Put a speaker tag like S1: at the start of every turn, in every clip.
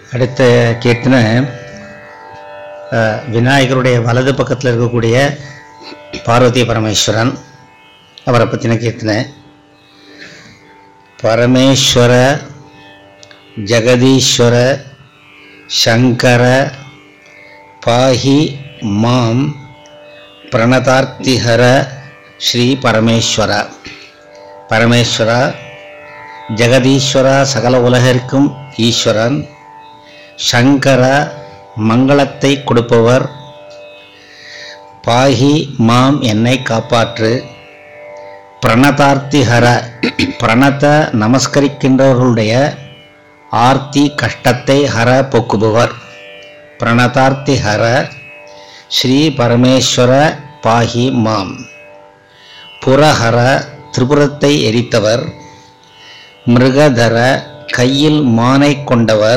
S1: அடுத்த கீர்த்தனை அஹ், விநாயகருடைய வலது பக்கத்தில் இருக்கக்கூடிய பார்வதி பரமேஸ்வரன் அவரை பற்றின கீர்த்தனை பரமேஸ்வர ஜெகதீஸ்வர சங்கர பாஹி மாம் பிரணதார்த்திஹர ஸ்ரீ பரமேஸ்வர பரமேஸ்வரா ஜெகதீஸ்வரா சகல உலகிற்கும் ஈஸ்வரன் சங்கர மங்களத்தை கொடுப்பவர் பாஹி மாம் என்னை காப்பாற்று பிரணதார்த்திஹர பிரணத நமஸ்கரிக்கின்றவர்களுடைய ஆர்த்தி கஷ்டத்தை ஹர போக்குபவர் பிரணதார்த்திஹர ஸ்ரீ பரமேஸ்வர பாஹி மாம் புரஹர திரிபுரத்தை எரித்தவர் மிருகதர கையில் மானை கொண்டவர்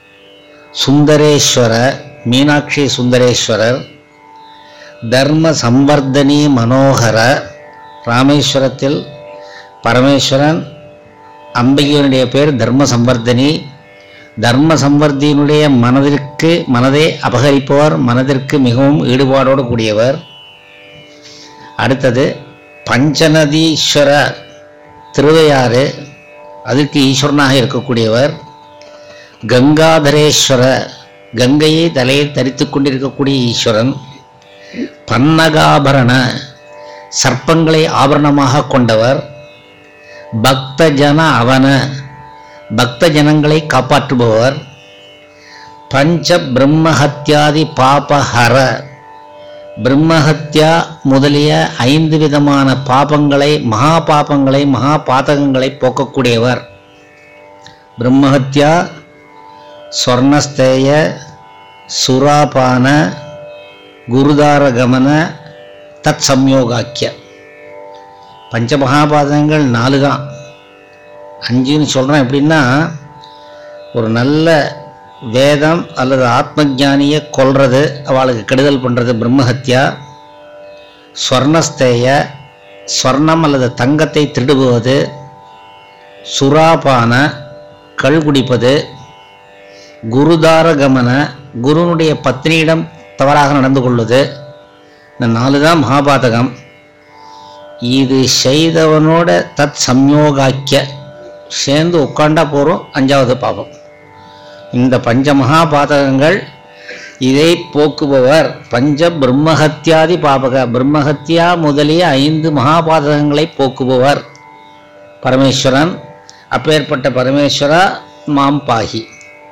S1: சுந்தரேஸ்வர மீனாட்சி சுந்தரேஸ்வரர் தர்ம சம்வர்தனி மனோகர ராமேஸ்வரத்தில் பரமேஸ்வரன் அம்பிகையினுடைய பேர் தர்ம சம்வர்தனி தர்ம சம்வர்த்தியினுடைய மனதிற்கு மனதை அபகரிப்பவர் மனதிற்கு மிகவும் ஈடுபாடோடு கூடியவர் அடுத்தது பஞ்சநதீஸ்வர திருவையாறு அதற்கு ஈஸ்வரனாக இருக்கக்கூடியவர் கங்காதரேஸ்வர கங்கையை தலையில் தரித்து கொண்டிருக்கக்கூடிய ஈஸ்வரன் பன்னகாபரண சர்ப்பங்களை ஆபரணமாக கொண்டவர் பக்த ஜன அவன பக்த ஜனங்களை காப்பாற்றுபவர் பஞ்ச பிரம்மஹத்யாதி பாபஹர பிரம்மஹத்யா முதலிய ஐந்து விதமான பாபங்களை மகா பாபங்களை மகா பாதகங்களை போக்கக்கூடியவர் பிரம்மஹத்யா ஸ்வர்ணஸ்தேய சுராபான குருதாரகமன தத் சம்யோகாக்கிய பஞ்சமகாபாதங்கள் நாலு தான் அஞ்சுன்னு சொல்கிறேன் எப்படின்னா ஒரு நல்ல வேதம் அல்லது ஆத்ம ஞானியை கொல்றது அவளுக்கு கெடுதல் பண்ணுறது பிரம்மஹத்யா ஸ்வர்ணஸ்தேய ஸ்வர்ணம் அல்லது தங்கத்தை திருடுவது சுராபான கள் குடிப்பது குருதார கமன குருனுடைய பத்னியிடம் தவறாக நடந்து கொள்வது இந்த நாலு தான் மகாபாதகம் இது செய்தவனோட தத் சம்யோகாக்கிய சேர்ந்து உட்காண்டா போகிறோம் அஞ்சாவது பாவம் இந்த பஞ்ச மகாபாதகங்கள் இதை போக்குபவர் பஞ்ச பிரம்மஹத்யாதி பாபக பிரம்மஹத்யா முதலிய ஐந்து மகாபாதகங்களை போக்குபவர் பரமேஸ்வரன் அப்பேற்பட்ட பரமேஸ்வரா மாம் பாகி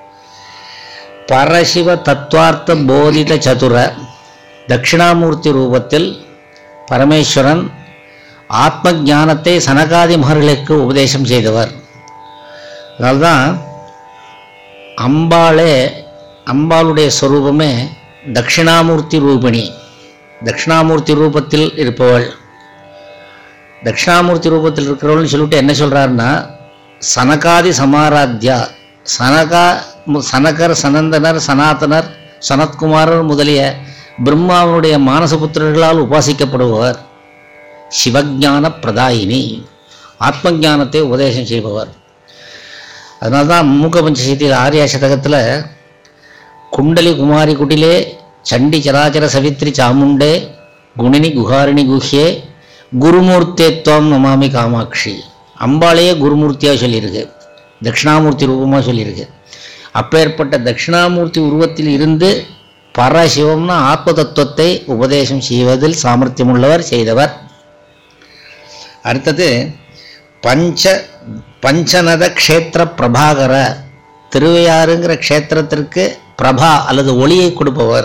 S1: பரசிவ தத்துவார்த்த போதித சதுர தட்சிணாமூர்த்தி ரூபத்தில் பரமேஸ்வரன் ஆத்ம ஞானத்தை சனகாதி மகர்களுக்கு உபதேசம் செய்தவர் அதனால்தான் அம்பாளே அம்பாளுடைய ஸ்வரூபமே தட்சிணாமூர்த்தி ரூபிணி தட்சிணாமூர்த்தி ரூபத்தில் இருப்பவள் தட்சிணாமூர்த்தி ரூபத்தில் இருக்கிறவள்னு சொல்லிட்டு என்ன சொல்கிறாருன்னா சனகாதி சமாராத்யா சனகா மு- சனகர் சனந்தனர் சனாதனர் சனத்குமாரர் முதலிய பிரம்மாவனுடைய மானசபுத்திரர்களால் உபாசிக்கப்படுபவர் சிவஞான பிரதாயினி ஆத்ம ஞானத்தை உபதேசம் செய்பவர் அதனால தான் மூக்க பஞ்சசீத்தில் ஆர்யா சதகத்தில் குண்டலி குமாரி குட்டிலே சண்டி சராச்சர சவித்ரி சாமுண்டே குணினி குஹாரிணி குஹ்யே குருமூர்த்தேத்வம் நமாமி காமாட்சி அம்பாளையே குருமூர்த்தியாக சொல்லியிருக்கு தட்சிணாமூர்த்தி ரூபமாக சொல்லியிருக்கு அப்பேற்பட்ட தட்சிணாமூர்த்தி உருவத்தில் இருந்து பரசிவம்னா ஆத்ம தத்துவத்தை உபதேசம் செய்வதில் சாமர்த்தியமுள்ளவர் செய்தவர் அடுத்தது பஞ்ச பஞ்சநத க்ஷேத்திர பிரபாகர திருவையாறுங்கிற க்ஷேத்திரத்திற்கு பிரபா அல்லது ஒளியை கொடுப்பவர்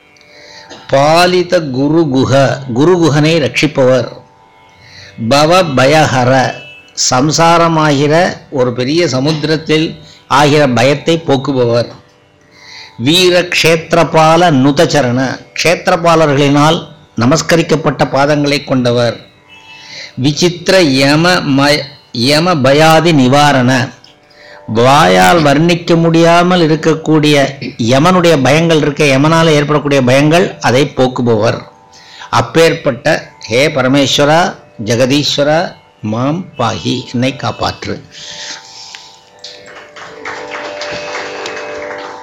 S1: பாலித குரு குஹ குரு குஹனை ரட்சிப்பவர் பவ பயஹர சம்சாரமாகிற ஒரு பெரிய சமுத்திரத்தில் ஆகிற பயத்தை போக்குபவர் வீர க்ஷேத்திரபால நுதச்சரண க்ஷேத்திரபாலர்களினால் நமஸ்கரிக்கப்பட்ட பாதங்களை கொண்டவர் விசித்திர யம மய யம பயாதி நிவாரண வாயால் வர்ணிக்க முடியாமல் இருக்கக்கூடிய யமனுடைய பயங்கள் இருக்க யமனால் ஏற்படக்கூடிய பயங்கள் அதை போக்குபவர் அப்பேற்பட்ட ஹே பரமேஸ்வரா ஜெகதீஸ்வரா மாம் பாஹி என்னை காப்பாற்று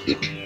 S2: வணக்கம்